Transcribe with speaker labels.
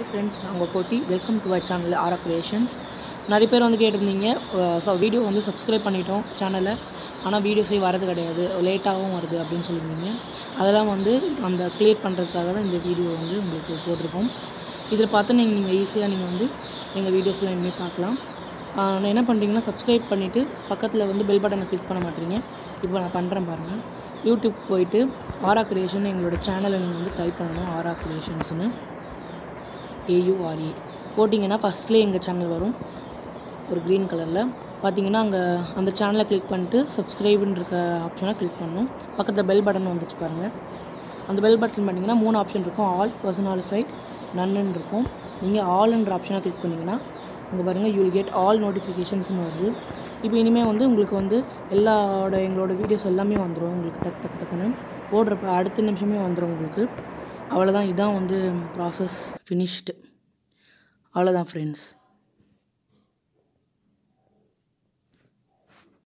Speaker 1: friends நான் உங்கள் Kotti welcome to my channel Aara creations நிறைய பேர் வந்து கேட்டிருந்தீங்க ஸோ வீடியோ வந்து சப்ஸ்கிரைப் பண்ணிட்டோம் சேனலை ஆனால் வீடியோஸே வரது கிடையாது லேட்டாகவும் வருது அப்படின்னு சொல்லியிருந்தீங்க அதெல்லாம் வந்து அந்த க்ளியர் பண்ணுறதுக்காக தான் இந்த வீடியோ வந்து உங்களுக்கு போட்டிருக்கோம் இதில் பார்த்து நீங்கள் நீங்கள் ஈஸியாக நீங்கள் வந்து எங்கள் வீடியோஸ்லாம் இனிமேல் பார்க்கலாம் ஆஹ் என்ன பண்ணுறீங்கன்னா சப்ஸ்கிரைப் பண்ணிவிட்டு பக்கத்தில் வந்து பெல் பட்டனை கிளிக் பண்ண மாட்டீங்க இப்போ நான் பண்ணுறேன் பாருங்கள் யூடியூப் போயிட்டு ஆரா கிரியேஷன் எங்களோட சேனலை நீங்கள் வந்து டைப் பண்ணணும் ஆரா கிரியேஷன்ஸ்னு ஏயூஆர்ஏ போட்டிங்கன்னா ஃபஸ்ட்லேயே எங்கள் சேனல் வரும் ஒரு க்ரீன் கலரில் பார்த்தீங்கன்னா அங்கே அந்த சேனலை கிளிக் பண்ணிட்டு சப்ஸ்கிரைப்னு இருக்க ஆப்ஷனை கிளிக் பண்ணணும் பக்கத்தில் பெல் பட்டன் வந்துச்சு பாருங்கள் அந்த பெல் பட்டன் பண்ணிங்கன்னா மூணு ஆப்ஷன் இருக்கும் ஆல் பர்சனாலிஃபைட் நன்னுன்னு இருக்கும் நீங்கள் ஆல்ன்ற ஆப்ஷனை கிளிக் பண்ணிங்கன்னா இங்கே பாருங்கள் யூ வில் கெட் ஆல் நோட்டிஃபிகேஷன்ஸ்னு வருது இப்போ இனிமேல் வந்து உங்களுக்கு வந்து எல்லாரோட எங்களோட வீடியோஸ் எல்லாமே வந்துடும் உங்களுக்கு டக் டக் டக்குன்னு போடுறப்ப அடுத்த நிமிஷமே வந்துடும் உங்களுக்கு அவ்வளோதான் இதான் வந்து ப்ராசஸ் ஃபினிஷ்டு அவ்வளோதான் ஃப்ரெண்ட்ஸ்